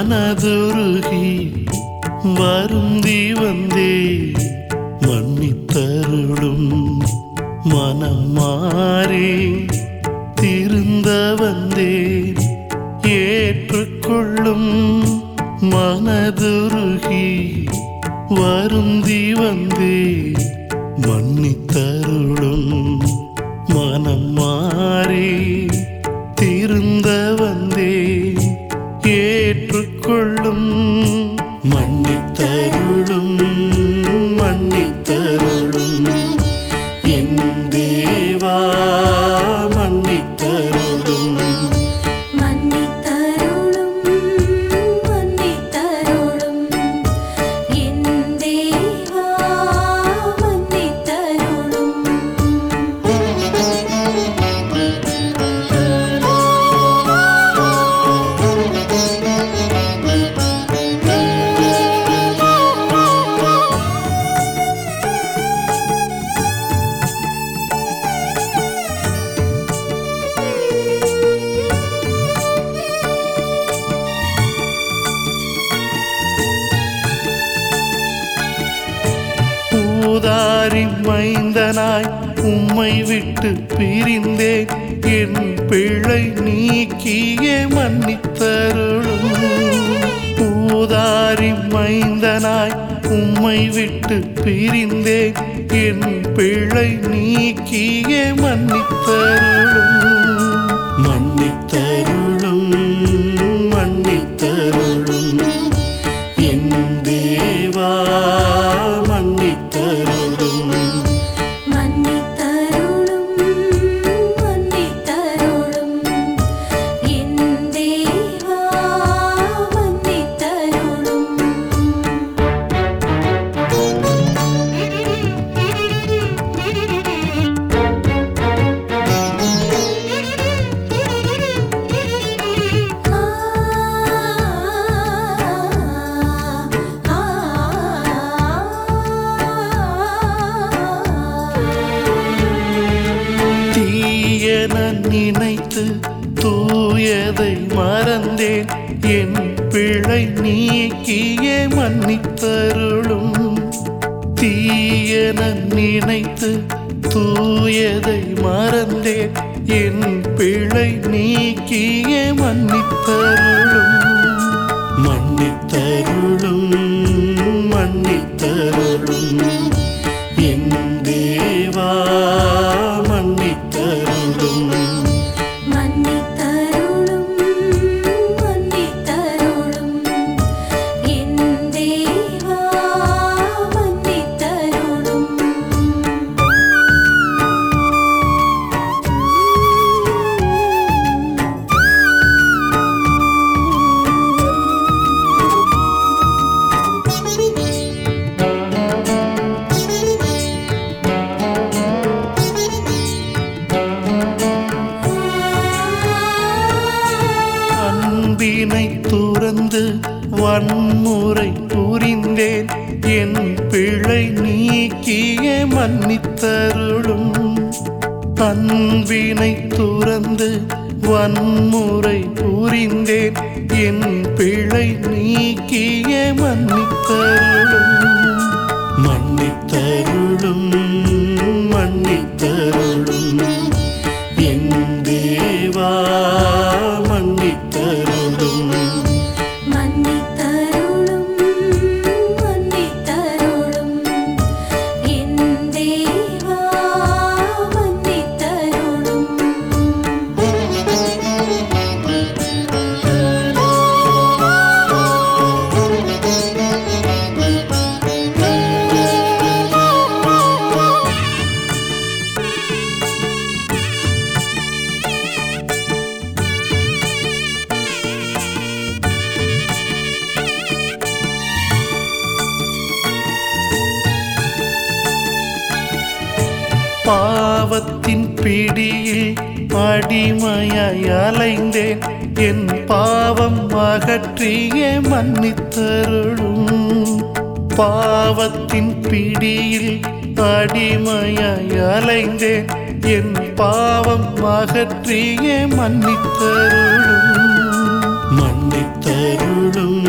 மனதுருகி வருந்தி வந்தே மன்னித்தருளும் மனம் மாறி திருந்த வந்தேன் ஏற்றுக்கொள்ளும் மனதுருகி வருந்தி வந்தே மன்னித்தருளும் மனம் மாறி திருந்த வந்தே ஏற்றுக்கொள்ளும் மன்னித்தருளும் மன்னித்தருளும் என் தேவா மன்னித்தருளும் மன்னித்தருளும் மன்னித்தருளும் என் தேவா மன்னித்தருளும் பூதாரி மைந்தனாய் உம்மை விட்டு பிரிந்தேன் என் பிழை நீக்கியே மன்னித்தருளும் பூதாரி மைந்தனாய் உம்மை விட்டு பிரிந்தேன் என் பிழை நீக்கியே மன்னித்தருளும் மன்னித்தருளும் மன்னித்தருளும் என் தேவா மன்னித்தருளும் மன்னித்தருளும் மன்னித்தருளும் என் தேவா மன்னித்தருளும் தீயன நினைத்து தூயதை மறந்தேன் என் பிழை நீக்கியே மன்னித்தருளும் தீயன நினைத்து தூயதை மறந்தேன் என் பிழை நீக்கியே மன்னித்தருளும் மன்னித்தருளும் மன்னித்தருளும் என் தேவா மன்னித்தருளும் மன்னித்தருளும் மன்னித்தருளும் என் தேவா மன்னித்தருளும் அன்பினை துறந்து வன்முறை புரிந்தேன் என் பிழை நீக்கிய மன்னித்தருளும் அன்பினை துறந்து வன்முறை புரிந்தேன் என் பிழை நீக்கிய மன்னித்தருளும் மன்னித்தருளும் மன்னித்தருளும் என் தேவா மன்னித்தருளும் மன்னித்தருளும் மன்னித்தருளும் என் தேவா மன்னித்தருளும் பாவத்தின் பிடியில் அடிமையாய் அலைந்தேன் என் பாவம் அகற்றிய மன்னித்தருளும் பாவத்தின் பிடியில் அடிமையாய் அலைந்தேன் என் பாவம் அகற்றிய மன்னித்தருளும் மன்னித்தருளும்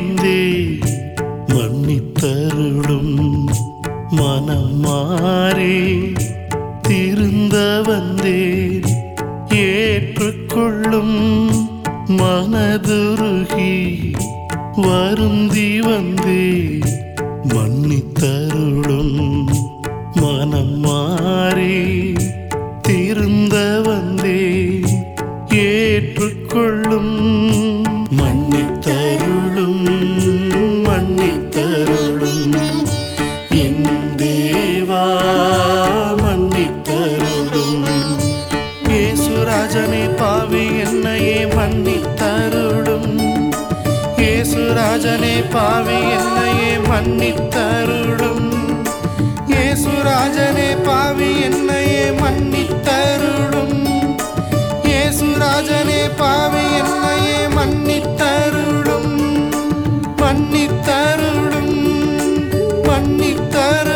வந்தே மன்னித்தருளும் மனம் மாறி திருந்த வந்தேன் ஏற்றுக்கொள்ளும் மனதுருகி வருந்தி வந்தேன் மன்னித்தருளும் மனம் மாறி திருந்த வந்தேன் ஏற்றுக்கொள்ளும் மன்னித்தருளும் மன்னித்தருளும் என் தேவா மன்னித்தருளும் ஏசுராஜனே பாவி என்னையே மன்னித்தருளும் ஏசுராஜனே பாவி என்னையே மன்னித்தருளும் ஏசுராஜனே பாவி என்னையே மன்னித்தருளும் ஏசுராஜனே பாவி என்னையே மன்னித்தருளும் மன்னித்தருளும் மன்னித்தருளும்